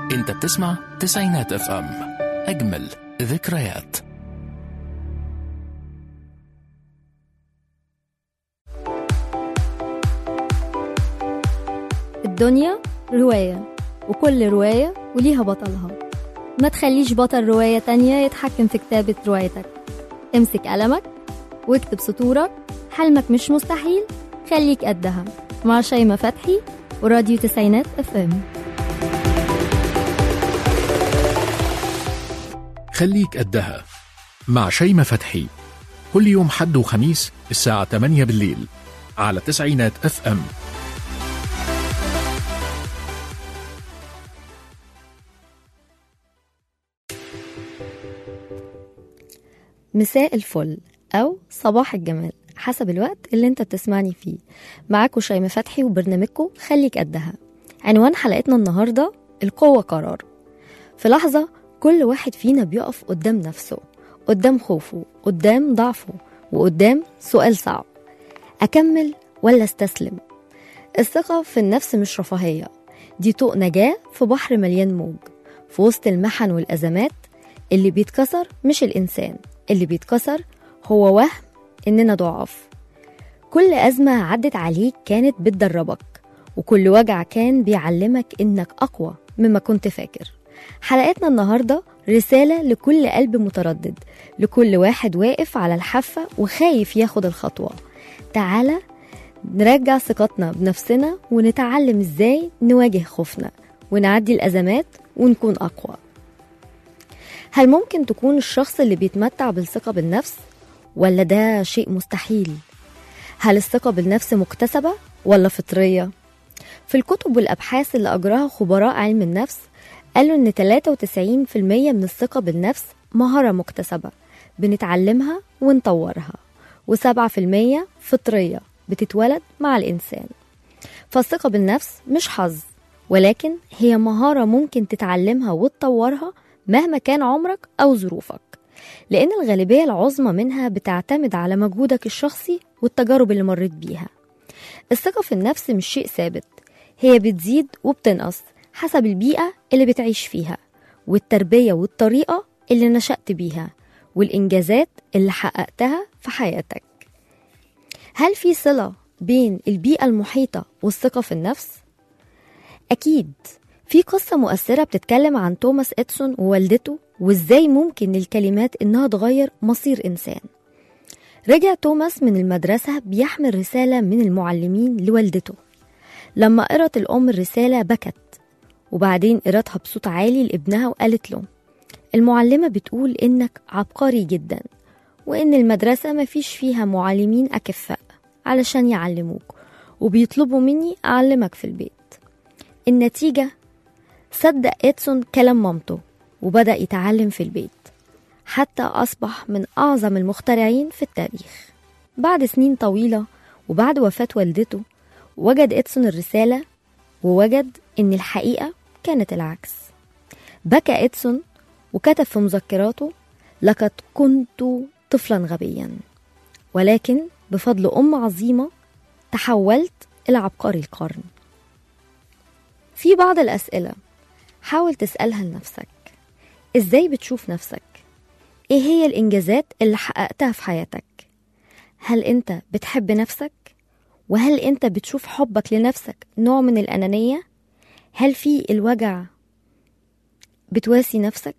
انت بتسمع تسعينات اف ام اجمل ذكريات الدنيا رواية وكل رواية وليها بطلها ما تخليش بطل رواية تانية يتحكم في كتابة روايتك امسك قلمك واكتب سطورك حلمك مش مستحيل خليك قدها مع شيماء فتحي وراديو تسعينات اف ام خليك قدها مع شيماء فتحي كل يوم حد وخميس الساعة 8 بالليل على تسعينات اف ام مساء الفل أو صباح الجمال حسب الوقت اللي انت بتسمعني فيه معاكم شيماء فتحي وبرنامجكم خليك قدها عنوان حلقتنا النهاردة القوة قرار في لحظة كل واحد فينا بيقف قدام نفسه قدام خوفه قدام ضعفه وقدام سؤال صعب أكمل ولا استسلم الثقة في النفس مش رفاهية دي طوق نجاة في بحر مليان موج في وسط المحن والأزمات اللي بيتكسر مش الإنسان اللي بيتكسر هو وهم إننا ضعاف كل أزمة عدت عليك كانت بتدربك وكل وجع كان بيعلمك إنك أقوى مما كنت فاكر حلقتنا النهاردة رسالة لكل قلب متردد لكل واحد واقف على الحافة وخايف ياخد الخطوة تعالى نرجع ثقتنا بنفسنا ونتعلم ازاي نواجه خوفنا ونعدي الأزمات ونكون أقوى هل ممكن تكون الشخص اللي بيتمتع بالثقة بالنفس ولا ده شيء مستحيل؟ هل الثقة بالنفس مكتسبة ولا فطرية؟ في الكتب والأبحاث اللي أجراها خبراء علم النفس قالوا إن 93% من الثقة بالنفس مهارة مكتسبة بنتعلمها ونطورها و7% فطرية بتتولد مع الإنسان فالثقة بالنفس مش حظ ولكن هي مهارة ممكن تتعلمها وتطورها مهما كان عمرك أو ظروفك لأن الغالبية العظمى منها بتعتمد على مجهودك الشخصي والتجارب اللي مريت بيها الثقة في النفس مش شيء ثابت هي بتزيد وبتنقص حسب البيئة اللي بتعيش فيها والتربية والطريقة اللي نشأت بيها والإنجازات اللي حققتها في حياتك هل في صلة بين البيئة المحيطة والثقة في النفس؟ أكيد في قصة مؤثرة بتتكلم عن توماس إدسون ووالدته وإزاي ممكن للكلمات إنها تغير مصير إنسان رجع توماس من المدرسة بيحمل رسالة من المعلمين لوالدته لما قرأت الأم الرسالة بكت وبعدين قرأتها بصوت عالي لابنها وقالت له المعلمة بتقول إنك عبقري جدا وإن المدرسة مفيش فيها معلمين أكفاء علشان يعلموك وبيطلبوا مني أعلمك في البيت النتيجة صدق إدسون كلام مامته وبدأ يتعلم في البيت حتى أصبح من أعظم المخترعين في التاريخ بعد سنين طويلة وبعد وفاة والدته وجد إدسون الرسالة ووجد إن الحقيقة كانت العكس بكى إدسون وكتب في مذكراته لقد كنت طفلا غبيا ولكن بفضل أم عظيمة تحولت إلى عبقري القرن في بعض الأسئلة حاول تسألها لنفسك إزاي بتشوف نفسك؟ إيه هي الإنجازات اللي حققتها في حياتك؟ هل أنت بتحب نفسك؟ وهل أنت بتشوف حبك لنفسك نوع من الأنانية؟ هل في الوجع بتواسي نفسك؟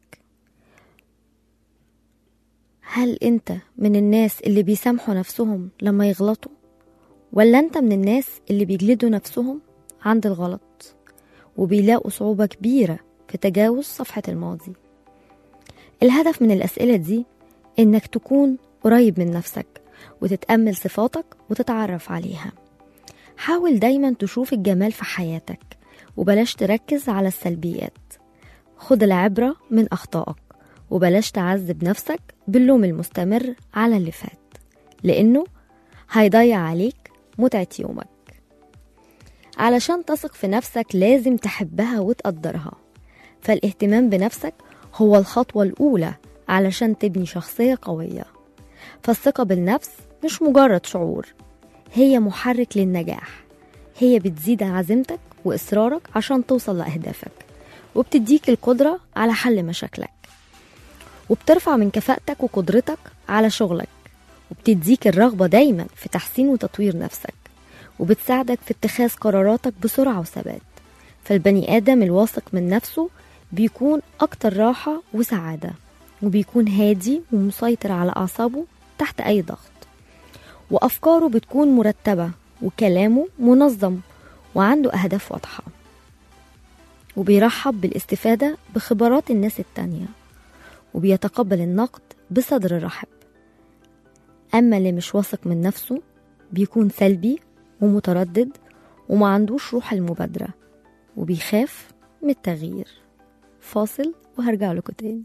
هل أنت من الناس اللي بيسامحوا نفسهم لما يغلطوا؟ ولا أنت من الناس اللي بيجلدوا نفسهم عند الغلط وبيلاقوا صعوبة كبيرة في تجاوز صفحة الماضي الهدف من الأسئلة دي إنك تكون قريب من نفسك وتتأمل صفاتك وتتعرف عليها حاول دايما تشوف الجمال في حياتك وبلاش تركز على السلبيات خد العبرة من أخطائك وبلاش تعذب نفسك باللوم المستمر على اللي فات لأنه هيضيع عليك متعة يومك علشان تثق في نفسك لازم تحبها وتقدرها فالاهتمام بنفسك هو الخطوة الأولى علشان تبني شخصية قوية فالثقة بالنفس مش مجرد شعور هي محرك للنجاح هي بتزيد عزيمتك وإصرارك عشان توصل لأهدافك وبتديك القدرة على حل مشاكلك وبترفع من كفاءتك وقدرتك على شغلك وبتديك الرغبة دايما في تحسين وتطوير نفسك وبتساعدك في اتخاذ قراراتك بسرعة وثبات فالبني آدم الواثق من نفسه بيكون أكتر راحة وسعادة وبيكون هادي ومسيطر على أعصابه تحت أي ضغط وأفكاره بتكون مرتبة وكلامه منظم وعنده أهداف واضحة وبيرحب بالاستفادة بخبرات الناس التانية وبيتقبل النقد بصدر رحب أما اللي مش واثق من نفسه بيكون سلبي ومتردد وما عندوش روح المبادرة وبيخاف من التغيير فاصل وهرجع لكم تاني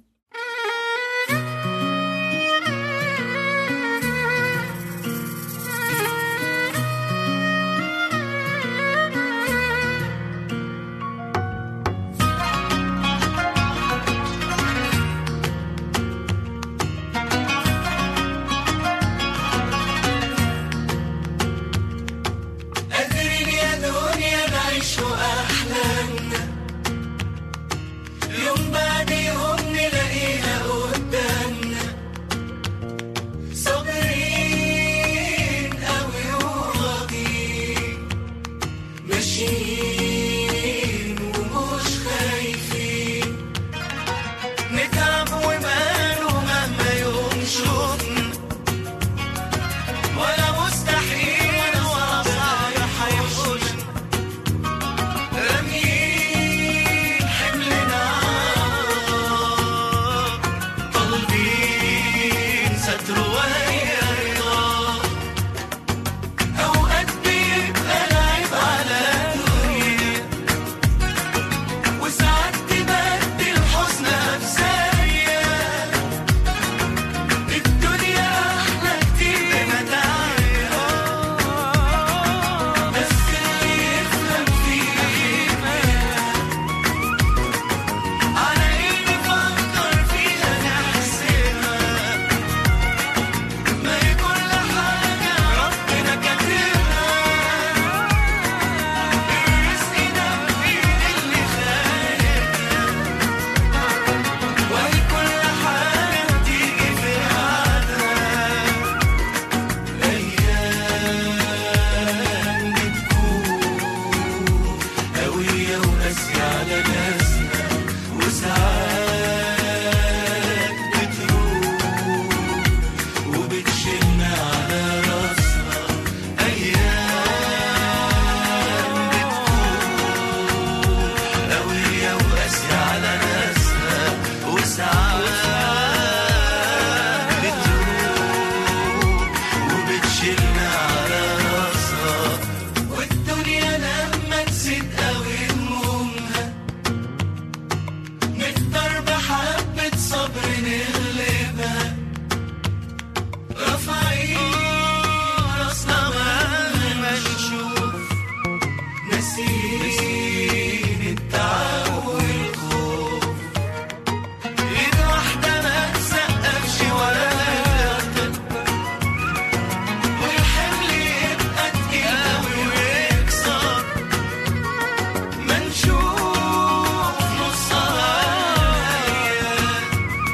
قادرين يا دنيا نعيش أحلامنا يوم بعد يوم نلاقيها قدامنا صابرين أوي وراضيين ماشيين ومش خايفين نتعب وماله مهما يوم شوفنا ولا مستحيل ولا صعب هيحوشنا راميين حملنا طالبين ستر وهي رضا أوقات بيبقى العيب على الدنيا وساعات تبدل حزنها بثانية الدنيا أحلى كتير بمتاعها بس اللي يفهم فيها على إيه نفكر فيها نحسبها ما هي كل حاجة ربنا كاتبها الرزق ده بإيد اللي خالقها وهي كل حاجة بتيجي في ميعادها أيام بتكون قوية وقاسية على ناسنا وساعات بتروح وبتشيلنا على راسنا أيام بتكون قوية وقاسية على ناسنا وساعات بتروح وبتشيلنا على راسها والدنيا لما تزيد قوي همومها نقدر بحبة صبر نغلبها رافعين راسنا مهما نشوف ناسيين التعب والخوف ايد واحدة ما تسقفش ولا تغتب والحمل يبقى تقيل أوي ويكسر ما نشوف نصها الأيام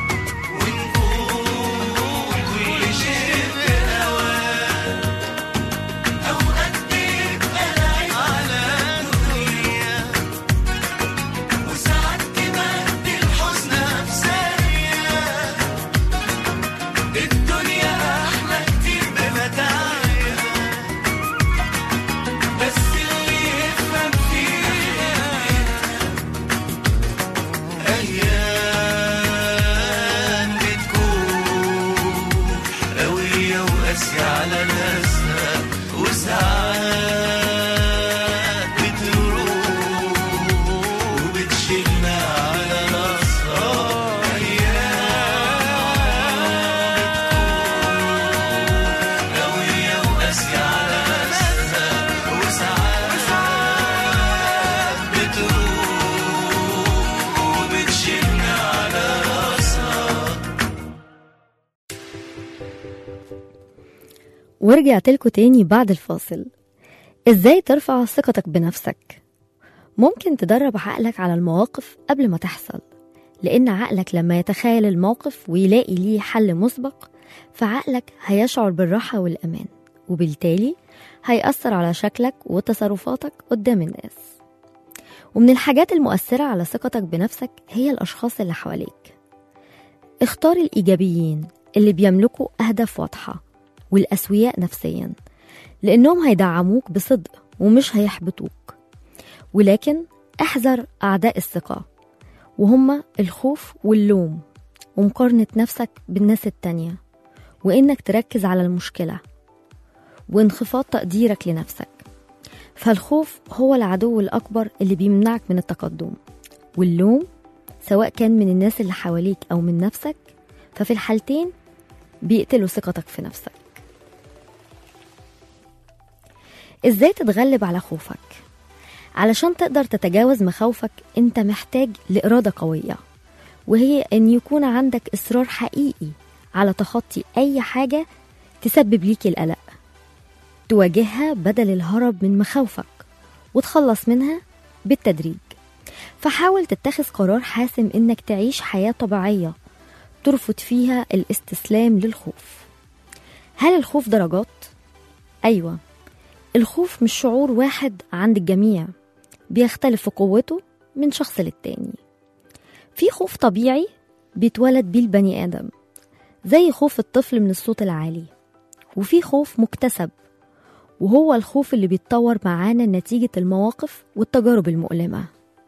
ونقول كل شيء بهواه أوقات بيبقى العيب على الدنيا وساعات تبدل حزنها بثانية الدنيا أحلى كتير بمتاعها بس اللي يفهم فيها أيام بتكون قوية وقاسية على ناسها وساعات بتروح وبتشيلنا على راسها أيام قوية وقاسية على ناسها وساعات بتروح وبتشيلنا على راسها ورجعت لكم تاني بعد الفاصل ازاي ترفع ثقتك بنفسك ممكن تدرب عقلك على المواقف قبل ما تحصل لأن عقلك لما يتخيل الموقف ويلاقي ليه حل مسبق فعقلك هيشعر بالراحة والأمان وبالتالي هيأثر على شكلك وتصرفاتك قدام الناس ومن الحاجات المؤثرة على ثقتك بنفسك هي الأشخاص اللي حواليك اختار الإيجابيين اللي بيملكوا أهداف واضحة والأسوياء نفسيا لأنهم هيدعموك بصدق ومش هيحبطوك ولكن احذر أعداء الثقة وهما الخوف واللوم ومقارنة نفسك بالناس التانية وإنك تركز على المشكلة وانخفاض تقديرك لنفسك فالخوف هو العدو الأكبر اللي بيمنعك من التقدم واللوم سواء كان من الناس اللي حواليك أو من نفسك ففي الحالتين بيقتلوا ثقتك في نفسك ازاي تتغلب على خوفك علشان تقدر تتجاوز مخاوفك انت محتاج لإرادة قوية وهي ان يكون عندك إصرار حقيقي على تخطي أي حاجة تسبب ليك القلق تواجهها بدل الهرب من مخاوفك وتخلص منها بالتدريج فحاول تتخذ قرار حاسم انك تعيش حياة طبيعية ترفض فيها الاستسلام للخوف هل الخوف درجات؟ أيوة الخوف مش شعور واحد عند الجميع بيختلف في قوته من شخص للتاني في خوف طبيعي بيتولد بيه البني آدم زي خوف الطفل من الصوت العالي وفي خوف مكتسب وهو الخوف اللي بيتطور معانا نتيجة المواقف والتجارب المؤلمة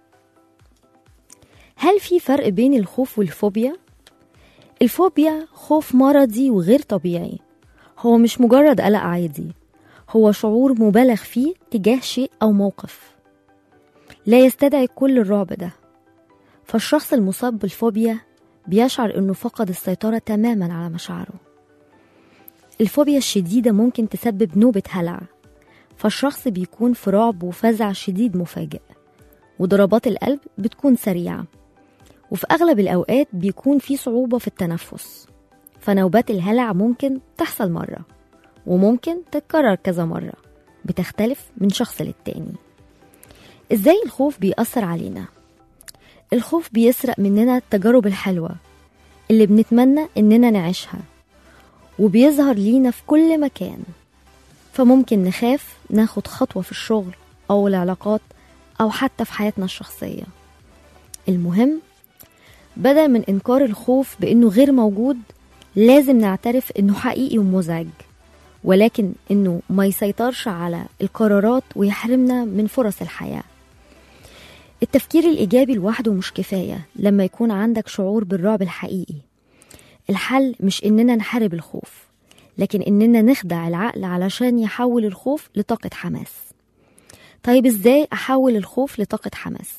هل في فرق بين الخوف والفوبيا؟ الفوبيا خوف مرضي وغير طبيعي هو مش مجرد قلق عادي هو شعور مبالغ فيه تجاه شيء أو موقف لا يستدعي كل الرعب ده فالشخص المصاب بالفوبيا بيشعر إنه فقد السيطرة تماما على مشاعره الفوبيا الشديدة ممكن تسبب نوبة هلع فالشخص بيكون في رعب وفزع شديد مفاجئ وضربات القلب بتكون سريعة وفي أغلب الأوقات بيكون في صعوبة في التنفس فنوبات الهلع ممكن تحصل مرة وممكن تتكرر كذا مرة بتختلف من شخص للتاني إزاي الخوف بيأثر علينا؟ الخوف بيسرق مننا التجارب الحلوة اللي بنتمنى إننا نعيشها وبيظهر لينا في كل مكان فممكن نخاف ناخد خطوة في الشغل أو العلاقات أو حتى في حياتنا الشخصية المهم بدل من إنكار الخوف بإنه غير موجود لازم نعترف إنه حقيقي ومزعج ولكن إنه ما يسيطرش على القرارات ويحرمنا من فرص الحياة التفكير الإيجابي لوحده مش كفاية لما يكون عندك شعور بالرعب الحقيقي الحل مش إننا نحارب الخوف لكن إننا نخدع العقل علشان يحول الخوف لطاقة حماس طيب إزاي أحول الخوف لطاقة حماس؟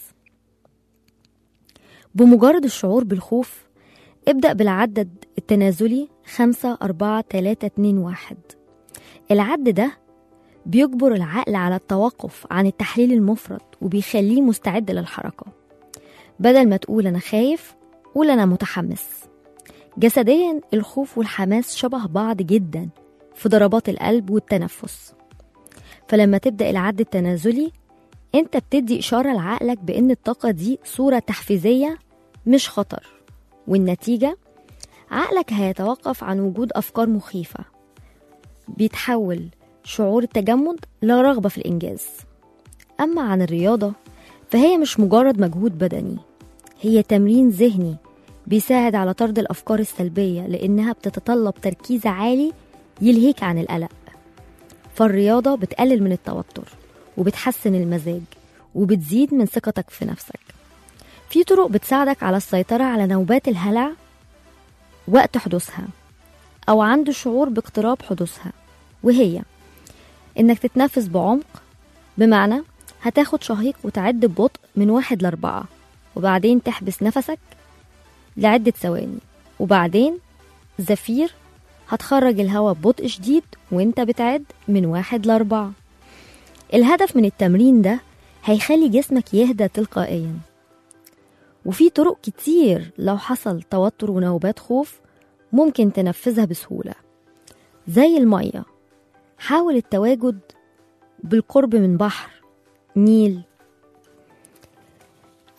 بمجرد الشعور بالخوف ابدأ بالعدد التنازلي خمسة أربعة تلاتة اتنين واحد العد ده بيجبر العقل على التوقف عن التحليل المفرط وبيخليه مستعد للحركة بدل ما تقول أنا خايف قول أنا متحمس جسديا الخوف والحماس شبه بعض جدا في ضربات القلب والتنفس فلما تبدأ العد التنازلي انت بتدي إشارة لعقلك بأن الطاقة دي صورة تحفيزية مش خطر والنتيجة عقلك هيتوقف عن وجود أفكار مخيفة بيتحول شعور التجمد لرغبة في الإنجاز أما عن الرياضة فهي مش مجرد مجهود بدني هي تمرين ذهني بيساعد على طرد الأفكار السلبية لأنها بتتطلب تركيز عالي يلهيك عن القلق فالرياضة بتقلل من التوتر وبتحسن المزاج وبتزيد من ثقتك في نفسك في طرق بتساعدك على السيطرة على نوبات الهلع وقت حدوثها أو عند شعور باقتراب حدوثها وهي إنك تتنفس بعمق بمعنى هتاخد شهيق وتعد ببطء من واحد لأربعة وبعدين تحبس نفسك لعدة ثواني وبعدين زفير هتخرج الهواء ببطء شديد وانت بتعد من واحد لأربعة الهدف من التمرين ده هيخلي جسمك يهدى تلقائيا وفي طرق كتير لو حصل توتر ونوبات خوف ممكن تنفذها بسهولة زي المية حاول التواجد بالقرب من بحر نيل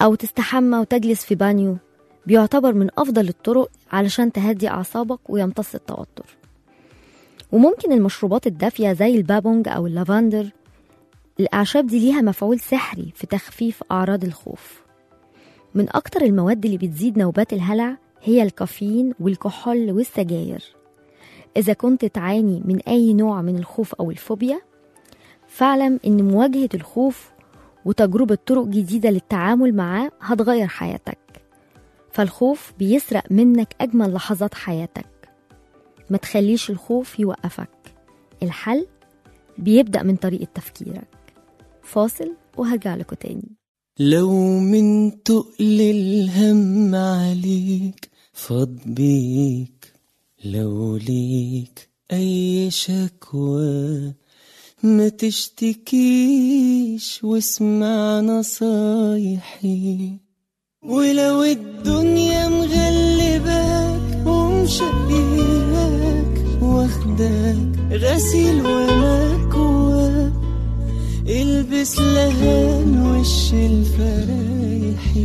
أو تستحمى وتجلس في بانيو بيعتبر من أفضل الطرق علشان تهدي أعصابك ويمتص التوتر وممكن المشروبات الدافية زي البابونج أو اللافندر الأعشاب دي ليها مفعول سحري في تخفيف أعراض الخوف من أكتر المواد اللي بتزيد نوبات الهلع هي الكافيين والكحول والسجاير إذا كنت تعاني من أي نوع من الخوف أو الفوبيا فاعلم إن مواجهة الخوف وتجربة طرق جديدة للتعامل معاه هتغير حياتك فالخوف بيسرق منك أجمل لحظات حياتك ما تخليش الخوف يوقفك الحل بيبدأ من طريقة تفكيرك فاصل وهرجع لكم تاني لو من تقل الهم عليك فاض بيك لو ليك أي شكوى ما تشتكيش واسمع نصايحي ولو الدنيا مغلباك ومشقياك واخداك غسيل ومكواك البس لهان وش الفرايحي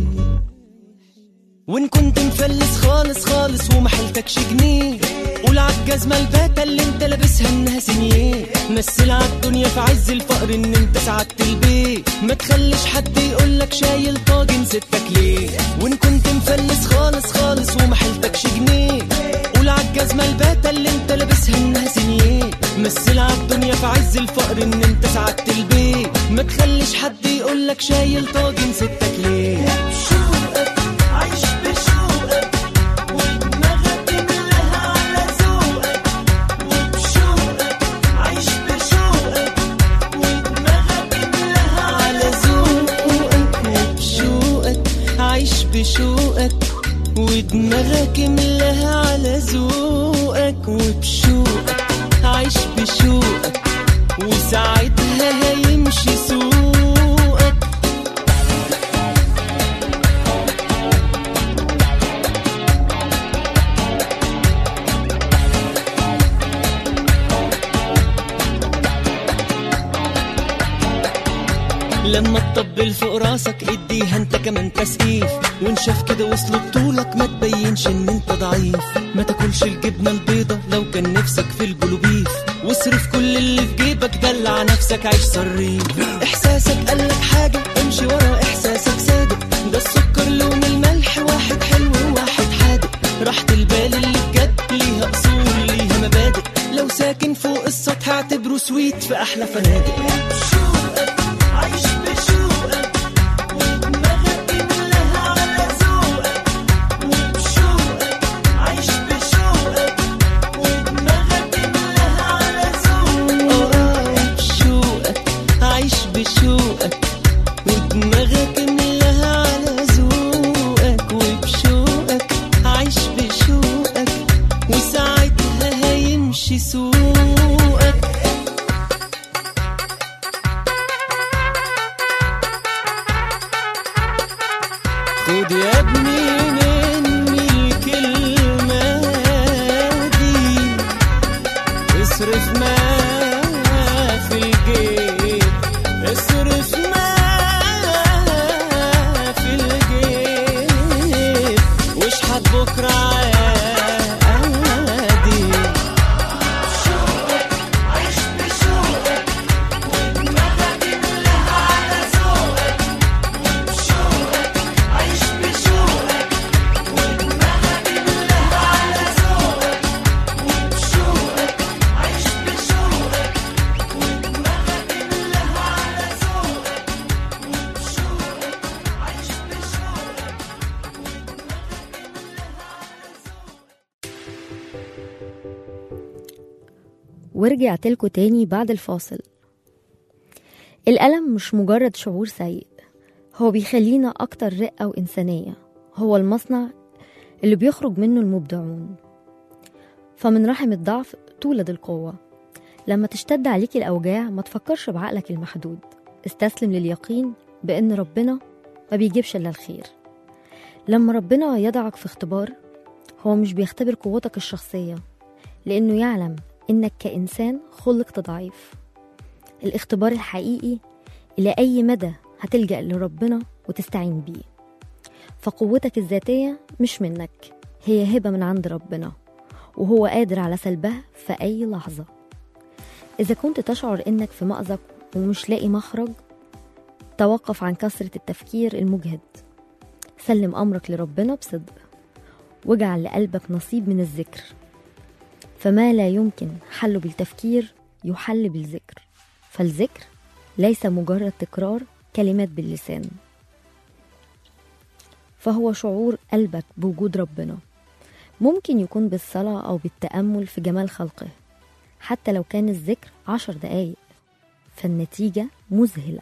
وان كنت مفلس خالص خالص ومحلتكش جنيه قول عالجزمة الباتة اللي انت لابسها انها سنيه مثل عالدنيا في عز الفقر ان انت سعدت البيت ما تخليش حد يقولك شايل طاجن ستك ليه وان كنت مفلس خالص خالص ومحلتكش جنيه قول عالجزمة الباتة اللي انت لابسها انها سنيه مثل عالدنيا في عز الفقر ان انت سعدت البيت ما تخليش حد يقولك شايل طاجن ستك ليه بشوقك عايش بشوقك ودماغك ملاها على ذوقك وبشوقك عايش بشوقك ودماغك ملاها على ذوقك وبشوقك عايش بشوقك ودماغك ملاها على ذوقك وبشوقك عايش بشوقك وساعتها هيمشي سوقك لما تطبل فوق راسك اديها انت كمان تسقيف وان شاف كده وصل بطولك ما تبينش ان انت ضعيف ما تاكلش الجبنه البيضه لو كان نفسك في الجلوبيف واصرف كل اللي في جيبك دلع نفسك عيش صريف احساسك قالك حاجه امشي ورا احساسك صادق ده السكر لون الملح واحد حلو وواحد حادق راحة البال اللي بجد ليها اصول ليها مبادئ لو ساكن فوق السطح اعتبره سويت في احلى فنادق بشوقك عايش بشوقك ودماغك ملاها على ذوقك وبشوقك عايش بشوقك ودماغك ملاها على ذوقك اه بشوقك عايش بشوقك ودماغك ملاها على ذوقك وبشوقك عايش بشوقك وساعتها هيمشي سوقك خد يا ابني مني الكلمة دي اصرف ما في الجيب اصرف ما في الجيب واشحت بكرة عادي عيش بشوقك ودماغك ملاها على ذوقك بشوقك عيش بشوقك ودماغك ملاها على ذوقك وبشوقك عيش بشوقك ودماغك ملاها على ذوقك وبشوقك عيش بشوقك ورجعت لكم تاني بعد الفاصل الألم مش مجرد شعور سيء هو بيخلينا أكتر رقة وإنسانية هو المصنع اللي بيخرج منه المبدعون فمن رحم الضعف تولد القوة لما تشتد عليك الأوجاع ما تفكرش بعقلك المحدود استسلم لليقين بأن ربنا ما بيجيبش إلا الخير لما ربنا يضعك في اختبار هو مش بيختبر قوتك الشخصية لأنه يعلم إنك كإنسان خلقت ضعيف الاختبار الحقيقي إلى أي مدى هتلجأ لربنا وتستعين بيه فقوتك الذاتية مش منك هي هبة من عند ربنا وهو قادر على سلبها في أي لحظة إذا كنت تشعر إنك في مأزق ومش لاقي مخرج توقف عن كثرة التفكير المجهد سلم أمرك لربنا بصدق واجعل لقلبك نصيب من الذكر فما لا يمكن حله بالتفكير يحل بالذكر فالذكر ليس مجرد تكرار كلمات باللسان فهو شعور قلبك بوجود ربنا ممكن يكون بالصلاة أو بالتأمل في جمال خلقه حتى لو كان الذكر عشر دقايق فالنتيجة مذهلة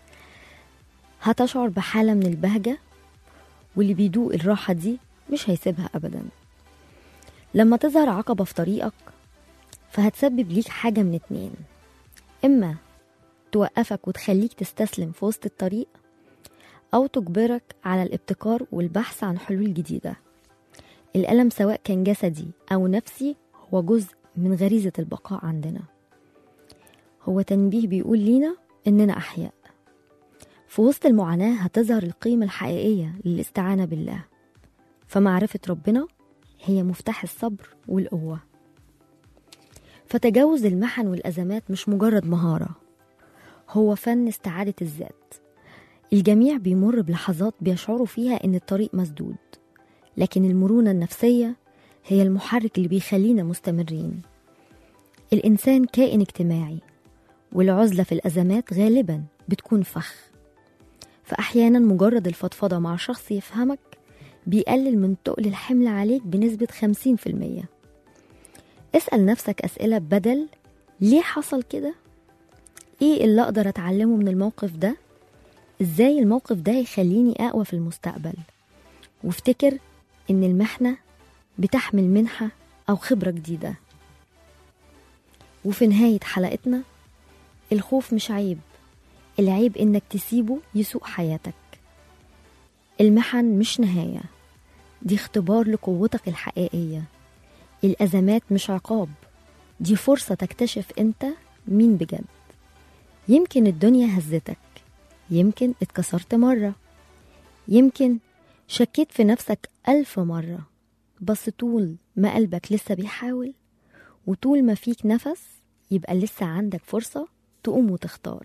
هتشعر بحالة من البهجة واللي بيدوق الراحة دي مش هيسيبها أبدا لما تظهر عقبة في طريقك فهتسبب ليك حاجة من اتنين إما توقفك وتخليك تستسلم في وسط الطريق أو تجبرك على الابتكار والبحث عن حلول جديدة الألم سواء كان جسدي أو نفسي هو جزء من غريزة البقاء عندنا هو تنبيه بيقول لينا إننا أحياء في وسط المعاناة هتظهر القيمة الحقيقية للاستعانة بالله فمعرفة ربنا هي مفتاح الصبر والقوة فتجاوز المحن والأزمات مش مجرد مهارة هو فن استعادة الذات الجميع بيمر بلحظات بيشعروا فيها إن الطريق مسدود لكن المرونة النفسية هي المحرك اللي بيخلينا مستمرين الإنسان كائن اجتماعي والعزلة في الأزمات غالبا بتكون فخ فأحيانا مجرد الفضفضة مع شخص يفهمك بيقلل من تقل الحمل عليك بنسبة 50% اسأل نفسك أسئلة بدل ليه حصل كده؟ ايه اللي أقدر أتعلمه من الموقف ده؟ ازاي الموقف ده يخليني أقوى في المستقبل؟ وافتكر إن المحنة بتحمل منحة أو خبرة جديدة وفي نهاية حلقتنا الخوف مش عيب العيب إنك تسيبه يسوق حياتك المحن مش نهاية دي اختبار لقوتك الحقيقية الأزمات مش عقاب دي فرصة تكتشف أنت مين بجد يمكن الدنيا هزتك يمكن اتكسرت مرة يمكن شكيت في نفسك ألف مرة بس طول ما قلبك لسه بيحاول وطول ما فيك نفس يبقى لسه عندك فرصة تقوم وتختار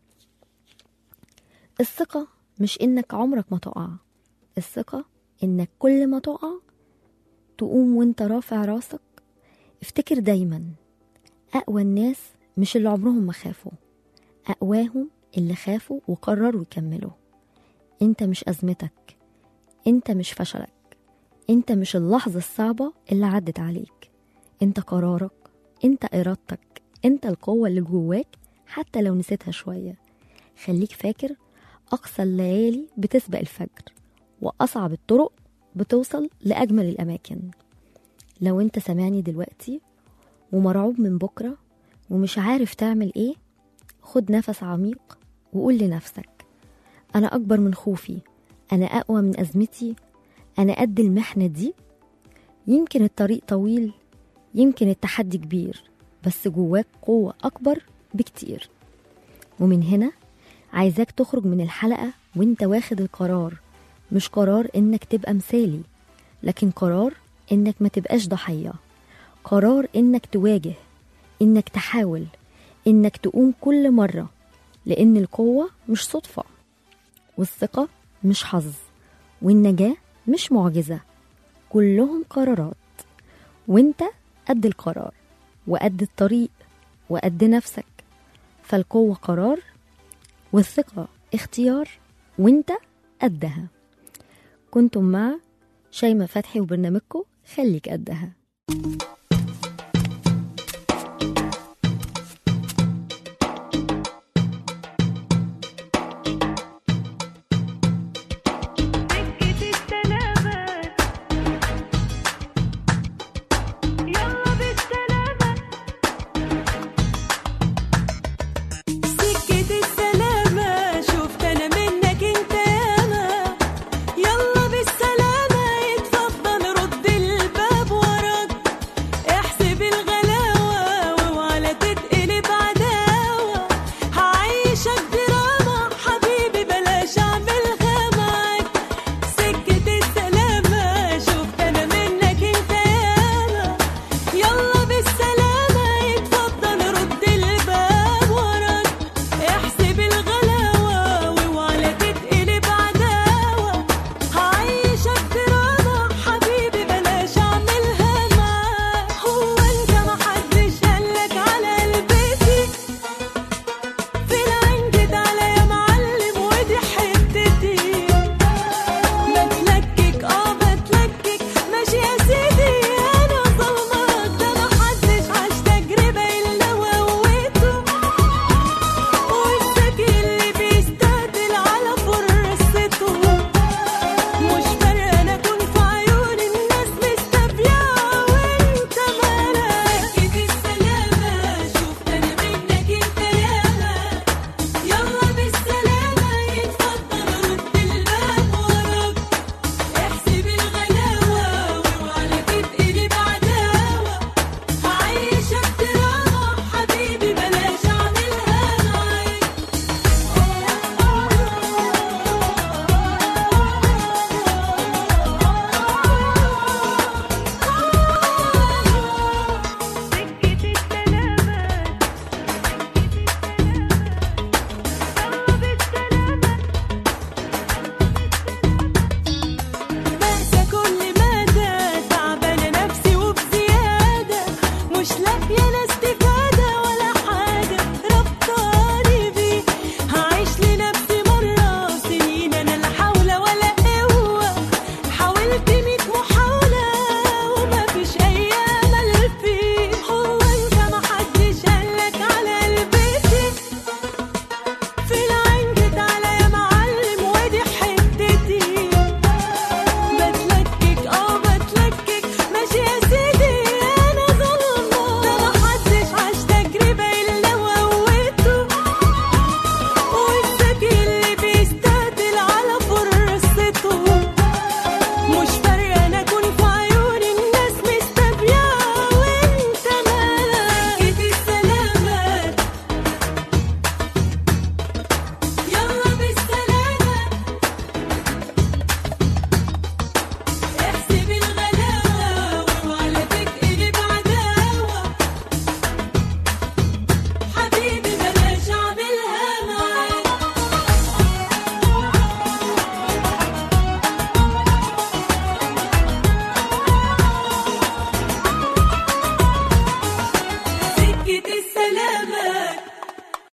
الثقة مش إنك عمرك ما تقع الثقة إنك كل ما تقع تقوم وانت رافع راسك افتكر دايما أقوى الناس مش اللي عمرهم ما خافوا أقواهم اللي خافوا وقرروا يكملوا انت مش أزمتك انت مش فشلك انت مش اللحظة الصعبة اللي عدت عليك انت قرارك انت إرادتك انت القوة اللي جواك حتى لو نسيتها شوية خليك فاكر أقصى الليالي بتسبق الفجر وأصعب الطرق بتوصل لأجمل الأماكن لو انت سامعني دلوقتي ومرعوب من بكرة ومش عارف تعمل ايه خد نفس عميق وقول لنفسك أنا أكبر من خوفي أنا أقوى من أزمتي أنا قد المحنة دي يمكن الطريق طويل يمكن التحدي كبير بس جواك قوة أكبر بكتير ومن هنا عايزاك تخرج من الحلقة وانت واخد القرار مش قرار انك تبقى مثالي لكن قرار انك ما تبقاش ضحية قرار انك تواجه انك تحاول انك تقوم كل مرة لان القوة مش صدفة والثقة مش حظ والنجاة مش معجزة كلهم قرارات وانت قد القرار وقد الطريق وقد نفسك فالقوة قرار والثقة اختيار وانت قدها كنتم مع شيماء فتحي وبرنامجكم خليك قدها